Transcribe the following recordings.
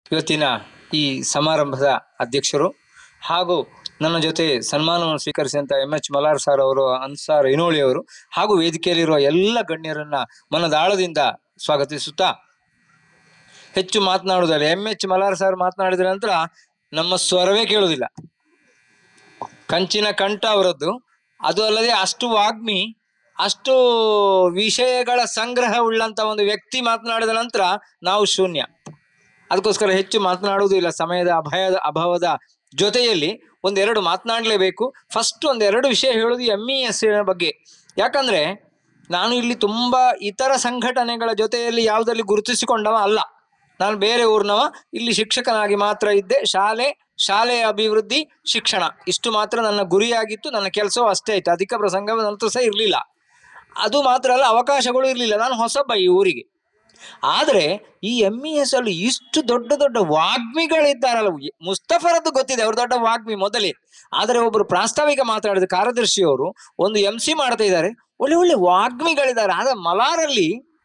ಇವತ್ತಿನ ಈ ಸಮಾರಂಭದ ಅಧ್ಯಕ್ಷರು ಹಾಗೂ ನನ್ನ ಜೊತೆ ಸನ್ಮಾನವನ್ನು ಸ್ವೀಕರಿಸಿದಂತ ಎಂ ಎಚ್ ಮಲಾರ್ ಸರ್ ಅವರು ಅನ್ಸಾರ್ ಇನೋಳಿ ಅವರು ಹಾಗೂ ವೇದಿಕೆಯಲ್ಲಿರುವ ಎಲ್ಲ ಗಣ್ಯರನ್ನ ಮನದಾಳದಿಂದ ಸ್ವಾಗತಿಸುತ್ತಾ ಹೆಚ್ಚು ಮಾತನಾಡುವುದಿಲ್ಲ ಎಂ ಎಚ್ ಮಲಾರ್ ಸರ್ ಮಾತನಾಡಿದ ನಂತರ ನಮ್ಮ ಸ್ವರವೇ ಕೇಳುವುದಿಲ್ಲ ಕಂಚಿನ ಕಂಠ ಅವರದ್ದು ಅದು ಅಲ್ಲದೆ ಅಷ್ಟು ವಾಗ್ಮಿ ಅಷ್ಟು ವಿಷಯಗಳ ಸಂಗ್ರಹ ಉಳ್ಳಂತ ಒಂದು ವ್ಯಕ್ತಿ ಮಾತನಾಡಿದ ನಂತರ ನಾವು ಶೂನ್ಯ ಅದಕ್ಕೋಸ್ಕರ ಹೆಚ್ಚು ಮಾತನಾಡುವುದಿಲ್ಲ ಸಮಯದ ಅಭಯದ ಅಭಾವದ ಜೊತೆಯಲ್ಲಿ ಒಂದೆರಡು ಮಾತನಾಡಲೇಬೇಕು ಫಸ್ಟ್ ಒಂದೆರಡು ವಿಷಯ ಹೇಳೋದು ಎಂ ಇ ಎಸ್ ಬಗ್ಗೆ ಯಾಕಂದ್ರೆ ನಾನು ಇಲ್ಲಿ ತುಂಬಾ ಇತರ ಸಂಘಟನೆಗಳ ಜೊತೆಯಲ್ಲಿ ಯಾವುದರಲ್ಲಿ ಗುರುತಿಸಿಕೊಂಡವ ಅಲ್ಲ ನಾನು ಬೇರೆ ಊರಿನವ ಇಲ್ಲಿ ಶಿಕ್ಷಕನಾಗಿ ಮಾತ್ರ ಇದ್ದೆ ಶಾಲೆ ಶಾಲೆಯ ಅಭಿವೃದ್ಧಿ ಶಿಕ್ಷಣ ಇಷ್ಟು ಮಾತ್ರ ನನ್ನ ಗುರಿಯಾಗಿತ್ತು ನನ್ನ ಕೆಲಸವೂ ಅಷ್ಟೇ ಆಯ್ತು ಅಧಿಕ ಪ್ರಸಂಗ ನಂತರ ಸಹ ಇರಲಿಲ್ಲ ಅದು ಮಾತ್ರ ಅಲ್ಲ ಅವಕಾಶಗಳು ಇರಲಿಲ್ಲ ನಾನು ಹೊಸಬ ಈ ಊರಿಗೆ ಆದ್ರೆ ಈ ಎಂ ಇ ಎಸ್ ಅಲ್ಲಿ ಇಷ್ಟು ದೊಡ್ಡ ದೊಡ್ಡ ವಾಗ್ಮಿಗಳಿದ್ದಾರಲ್ಲ ಎ- ಮುಸ್ತಫರದ್ದು ಗೊತ್ತಿದೆ ಅವ್ರು ದೊಡ್ಡ ವಾಗ್ಮಿ ಮೊದಲೇ ಆದರೆ ಒಬ್ಬರು ಪ್ರಾಸ್ತಾವಿಕ ಮಾತಾಡಿದ ಕಾರ್ಯದರ್ಶಿಯವರು ಒಂದು ಎಂ ಸಿ ಮಾಡ್ತಾ ಇದ್ದಾರೆ ಒಳ್ಳೆ ಒಳ್ಳೆ ವಾಗ್ಮಿಗಳಿದ್ದಾರೆ ಆದ್ರೆ ಮಲಾರಲ್ಲಿ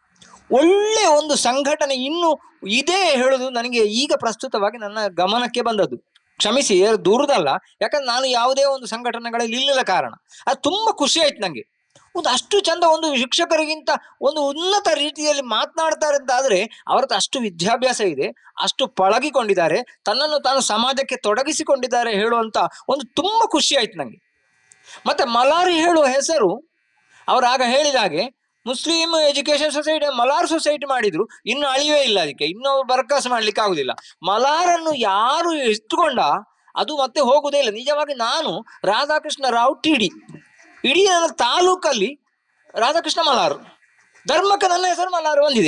ಒಳ್ಳೆ ಒಂದು ಸಂಘಟನೆ ಇನ್ನು ಇದೇ ಹೇಳುದು ನನಗೆ ಈಗ ಪ್ರಸ್ತುತವಾಗಿ ನನ್ನ ಗಮನಕ್ಕೆ ಬಂದದ್ದು ಕ್ಷಮಿಸಿ ಏ- ದೂರದಲ್ಲ ಯಾಕಂದ್ರೆ ನಾನು ಯಾವುದೇ ಒಂದು ಸಂಘಟನೆಗಳಲ್ಲಿ ಇಲ್ಲದ ಕಾರಣ ಅದು ತುಂಬಾ ಖುಷಿ ಆಯ್ತು ನಂಗೆ ಒಂದು ಅಷ್ಟು ಚಂದ ಒಂದು ಶಿಕ್ಷಕರಿಗಿಂತ ಒಂದು ಉನ್ನತ ರೀತಿಯಲ್ಲಿ ಮಾತನಾಡ್ತಾರೆ ಅಂತ ಆದ್ರೆ ಅವರದ್ದು ಅಷ್ಟು ವಿದ್ಯಾಭ್ಯಾಸ ಇದೆ ಅಷ್ಟು ಪಳಗಿಕೊಂಡಿದ್ದಾರೆ ತನ್ನನ್ನು ತಾನು ಸಮಾಜಕ್ಕೆ ತೊಡಗಿಸಿಕೊಂಡಿದ್ದಾರೆ ಹೇಳುವಂತ ಒಂದು ತುಂಬಾ ಖುಷಿ ಆಯ್ತು ನಂಗೆ ಮತ್ತೆ ಮಲಾರಿ ಹೇಳುವ ಹೆಸರು ಅವ್ರು ಆಗ ಹೇಳಿದ ಹಾಗೆ Muslim education society Malar society ಮಾಡಿದ್ರು ಇನ್ನು ಅಳಿವೇ ಇಲ್ಲ ಅದಕ್ಕೆ ಇನ್ನು ಬರ್ಕಾಸ್ ಮಾಡ್ಲಿಕ್ಕೆ ಆಗುದಿಲ್ಲ ಮಲಾರನ್ನು ಯಾರು ಇಟ್ಟುಕೊಂಡ ಅದು ಮತ್ತೆ ಹೋಗುದೇ ಇಲ್ಲ ನಿಜವಾಗಿ ನಾನು ರಾಧಾಕೃಷ್ಣ ರಾವ್ ಟಿಡಿ ಇಡೀ ನನ್ನ ತಾಲೂಕಲ್ಲಿ ರಾಧಾಕೃಷ್ಣ ಮಲಾರ್ ಧರ್ಮಕ್ಕೆ ನನ್ನ ಹೆಸರು ಮಲಾರ್ ಬಂದಿದೆ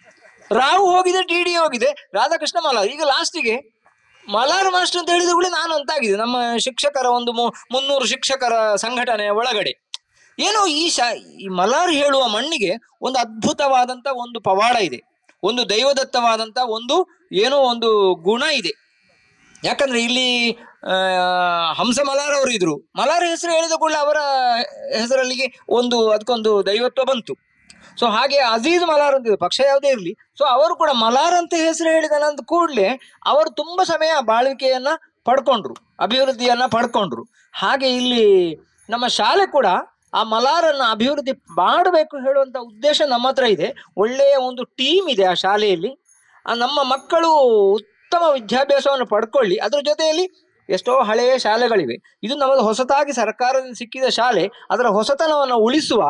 ರಾವ್ ಹೋಗಿದೆ ಟಿ ಡಿ ಹೋಗಿದೆ ರಾಧಾಕೃಷ್ಣ ಮಲಾರ್ ಈಗ ಲಾಸ್ಟಿಗೆ ಮಲಾರ್ ಮಾಸ್ಟರ್ ಅಂತ ಹೇಳಿದ ಕೂಡ ನಾನು ಅಂತಾಗಿದೆ ನಮ್ಮ ಶಿಕ್ಷಕರ ಒಂದು ಮು- ಮುನ್ನೂರು ಶಿಕ್ಷಕರ ಸಂಘಟನೆಯ ಒಳಗಡೆ ಏನೋ ಈ ಶಾ ಈ ಮಲಾರ್ ಹೇಳುವ ಮಣ್ಣಿಗೆ ಒಂದು ಅದ್ಭುತವಾದಂತ ಒಂದು ಪವಾಡ ಇದೆ ಒಂದು ದೈವದತ್ತವಾದಂತ ಒಂದು ಏನೋ ಒಂದು ಗುಣ ಇದೆ ಯಾಕಂದ್ರೆ ಇಲ್ಲಿ ಆ, ಹಂಸ ಮಲಾರ್ ಅವರು ಇದ್ರು ಮಲಾರ್ ಹೆಸರು ಹೇಳಿದ ಕೂಡಲೇ ಅವರ ಹೆಸರಲ್ಲಿಗೆ ಒಂದು ಅದಕ್ಕೊಂದು ದೈವತ್ವ ಬಂತು ಸೊ ಹಾಗೆ ಅಜೀಜ್ ಮಲಾರ್ ಅಂತಿದ್ರು ಪಕ್ಷ ಯಾವುದೇ ಇರಲಿ ಸೊ ಅವರು ಕೂಡ ಮಲಾರ್ ಅಂತ ಹೆಸರು ಹೇಳಿದ ನಂತರ ಕೂಡಲೇ ಅವರು ತುಂಬಾ ಸಮಯ ಬಾಳ್ವಿಕೆಯನ್ನ ಪಡ್ಕೊಂಡ್ರು ಅಭಿವೃದ್ಧಿಯನ್ನ ಪಡ್ಕೊಂಡ್ರು ಹಾಗೆ ಇಲ್ಲಿ ನಮ್ಮ ಶಾಲೆ ಕೂಡ ಆ ಮಲಾರನ್ನ ಅಭಿವೃದ್ಧಿ ಮಾಡಬೇಕು ಹೇಳುವಂತ ಉದ್ದೇಶ ನಮ್ಮ ಹತ್ರ ಇದೆ ಒಳ್ಳೆಯ ಒಂದು ಟೀಮ್ ಇದೆ ಆ ಶಾಲೆಯಲ್ಲಿ ಆ ನಮ್ಮ ಮಕ್ಕಳು ಉತ್ತಮ ವಿದ್ಯಾಭ್ಯಾಸವನ್ನು ಪಡ್ಕೊಳ್ಳಿ ಅದರ ಜೊತೆಯಲ್ಲಿ ಎಷ್ಟೋ ಹಳೆಯ ಶಾಲೆಗಳಿವೆ ಇದು ನಮ್ಮದು ಹೊಸತಾಗಿ ಸರ್ಕಾರದಿಂದ ಸಿಕ್ಕಿದ ಶಾಲೆ ಅದರ ಹೊಸತನವನ್ನು ಉಳಿಸುವ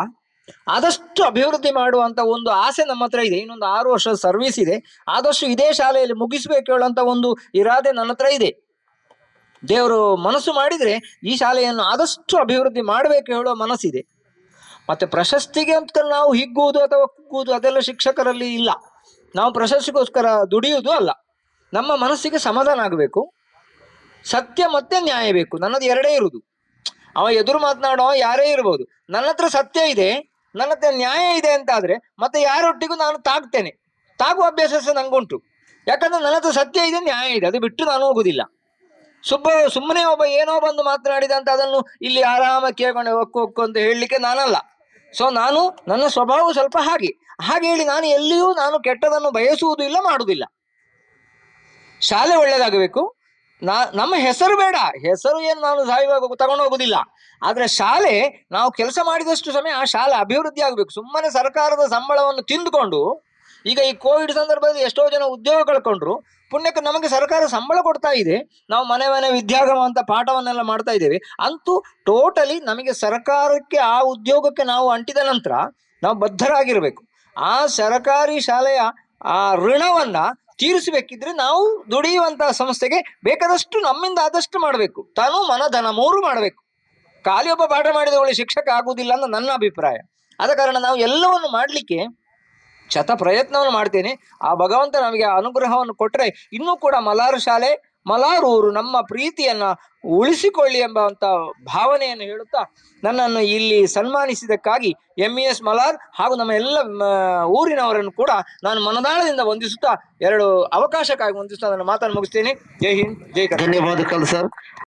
ಆದಷ್ಟು ಅಭಿವೃದ್ಧಿ ಮಾಡುವಂತ ಒಂದು ಆಸೆ ನಮ್ಮ ಹತ್ರ ಇದೆ ಇನ್ನೊಂದು ಆರು ವರ್ಷದ ಸರ್ವಿಸ್ ಇದೆ ಆದಷ್ಟು ಇದೇ ಶಾಲೆಯಲ್ಲಿ ಮುಗಿಸ್ಬೇಕು ಹೇಳುವಂತ ಒಂದು ಇರಾದೆ ನನ್ನ ಹತ್ರ ಇದೆ ದೇವರು ಮನಸ್ಸು ಮಾಡಿದ್ರೆ ಈ ಶಾಲೆಯನ್ನು ಆದಷ್ಟು ಅಭಿವೃದ್ಧಿ ಮಾಡಬೇಕು ಹೇಳುವ ಮನಸ್ಸಿದೆ ಮತ್ತೆ ಪ್ರಶಸ್ತಿಗೆ ಅಂತ ನಾವು ಹಿಗ್ಗುವುದು ಅಥವಾ ಕುಗ್ಗುವುದು ಅದೆಲ್ಲ ಶಿಕ್ಷಕರಲ್ಲಿ ಇಲ್ಲ ನಾವು ಪ್ರಶಸ್ತಿಗೋಸ್ಕರ ದುಡಿಯುವುದು ಅಲ್ಲ ನಮ್ಮ ಮನಸ್ಸಿಗೆ ಸಮಾಧಾನ ಆಗಬೇಕು ಸತ್ಯ ಮತ್ತೆ ನ್ಯಾಯ ಬೇಕು ನನ್ನದು ಎರಡೇ ಇರುವುದು ಅವ ಎದುರು ಮಾತನಾಡುವ ಯಾರೇ ಇರ್ಬೋದು ನನ್ನ ಹತ್ರ ಸತ್ಯ ಇದೆ ನನ್ನ ಹತ್ರ ನ್ಯಾಯ ಇದೆ ಅಂತ ಆದ್ರೆ ಮತ್ತೆ ಯಾರೊಟ್ಟಿಗೂ ನಾನು ತಾಗ್ತೇನೆ ತಾಗುವ ಅಭ್ಯಾಸ ಸಹ ನಂಗುಂಟು ಯಾಕಂದ್ರೆ ನನ್ನ ಹತ್ರ ಸತ್ಯ ಇದೆ ನ್ಯಾಯ ಇದೆ ಅದು ಬಿಟ್ಟು ನಾನು ಹೋಗುದಿಲ್ಲ ಸುಬ್ಬ ಸುಮ್ಮನೆ ಒಬ್ಬ ಏನೋ ಬಂದು ಮಾತನಾಡಿದ ಅಂತ ಅದನ್ನು ಇಲ್ಲಿ ಆರಾಮ ಕೇಳ್ಕೊಂಡು ಒಕ್ಕು ಒಕ್ಕು ಅಂತ ಹೇಳಲಿಕ್ಕೆ ನಾನಲ್ಲ ಸೊ ನಾನು ನನ್ನ ಸ್ವಭಾವ ಸ್ವಲ್ಪ ಹಾಗೆ ಹಾಗೆ ಹೇಳಿ ನಾನು ಎಲ್ಲಿಯೂ ನಾನು ಕೆಟ್ಟದನ್ನು ಬಯಸುವುದೂ ಇಲ್ಲ ಮಾಡುವುದಿಲ್ಲ ಶಾಲೆ ಒಳ್ಳೇದಾಗಬೇಕು ನಾ ನಮ್ಮ ಹೆಸರು ಬೇಡ ಹೆಸರು ಏನು ನಾನು ಸಾಯುವಾಗ ತಗೊಂಡು ಹೋಗುದಿಲ್ಲ ಆದ್ರೆ ಶಾಲೆ ನಾವು ಕೆಲಸ ಮಾಡಿದಷ್ಟು ಸಮಯ ಆ ಶಾಲೆ ಅಭಿವೃದ್ಧಿ ಆಗಬೇಕು ಸುಮ್ಮನೆ ಸರ್ಕಾರದ ಸಂಬಳವನ್ನು ತಿಂದುಕೊಂಡು ಈಗ ಈ ಕೋವಿಡ್ ಸಂದರ್ಭದಲ್ಲಿ ಎಷ್ಟೋ ಜನ ಉದ್ಯೋಗ ಕಳ್ಕೊಂಡ್ರು ಪುಣ್ಯಕ್ಕೆ ನಮಗೆ ಸರ್ಕಾರ ಸಂಬಳ ಕೊಡ್ತಾ ಇದೆ ನಾವು ಮನೆ ಮನೆ ವಿದ್ಯಾಗಮ ಅಂತ ಪಾಠವನ್ನೆಲ್ಲ ಮಾಡ್ತಾ ಇದ್ದೇವೆ ಅಂತೂ ಟೋಟಲಿ ನಮಗೆ ಸರ್ಕಾರಕ್ಕೆ ಆ ಉದ್ಯೋಗಕ್ಕೆ ನಾವು ಅಂಟಿದ ನಂತರ ನಾವು ಬದ್ಧರಾಗಿರ್ಬೇಕು ಆ ಸರ್ಕಾರಿ ಶಾಲೆಯ ಆ ಋಣವನ್ನ ತೀರಿಸಬೇಕಿದ್ರೆ ನಾವು ದುಡಿಯುವಂತಹ ಸಂಸ್ಥೆಗೆ ಬೇಕಾದಷ್ಟು ನಮ್ಮಿಂದ ಆದಷ್ಟು ಮಾಡಬೇಕು ತಾನು ಮನ ಧನ ಮೂರು ಮಾಡಬೇಕು ಖಾಲಿ ಒಬ್ಬ ಪಾಠ ಮಾಡಿದ ಒಳ್ಳೆ ಶಿಕ್ಷಕ ಆಗುವುದಿಲ್ಲ ಅಂತ ನನ್ನ ಅಭಿಪ್ರಾಯ ಆದ ಕಾರಣ ನಾವು ಎಲ್ಲವನ್ನು ಮಾಡಲಿಕ್ಕೆ ಶತ ಪ್ರಯತ್ನವನ್ನು ಮಾಡ್ತೇನೆ ಆ ಭಗವಂತ ನಮಗೆ ಆ ಅನುಗ್ರಹವನ್ನು ಕೊಟ್ಟರೆ ಇನ್ನೂ ಕೂಡ ಮಲಾರು ಶಾಲೆ ಮಲಾರೂರು ನಮ್ಮ ಪ್ರೀತಿಯನ್ನ ಉಳಿಸಿಕೊಳ್ಳಿ ಎಂಬಂತ ಭಾವನೆಯನ್ನು ಹೇಳುತ್ತಾ ನನ್ನನ್ನು ಇಲ್ಲಿ ಸನ್ಮಾನಿಸಿದಕ್ಕಾಗಿ ಎಂ ಇ ಎಸ್ ಮಲಾರ್ ಹಾಗೂ ನಮ್ಮ ಎಲ್ಲ ಮ, ಊರಿನವರನ್ನು ಕೂಡ ನಾನು ಮನದಾಳದಿಂದ ವಂದಿಸುತ್ತಾ ಎರಡು ಅವಕಾಶಕ್ಕಾಗಿ ವಂದಿಸುತ್ತಾ ನನ್ನ ಮಾತನ್ನು ಮುಗಿಸ್ತೇನೆ ಜೈ ಹಿಂದ್ ಜೈ ಕರ್ನಾಟಕ ಧನ್ಯವಾದಗಳು ಸರ್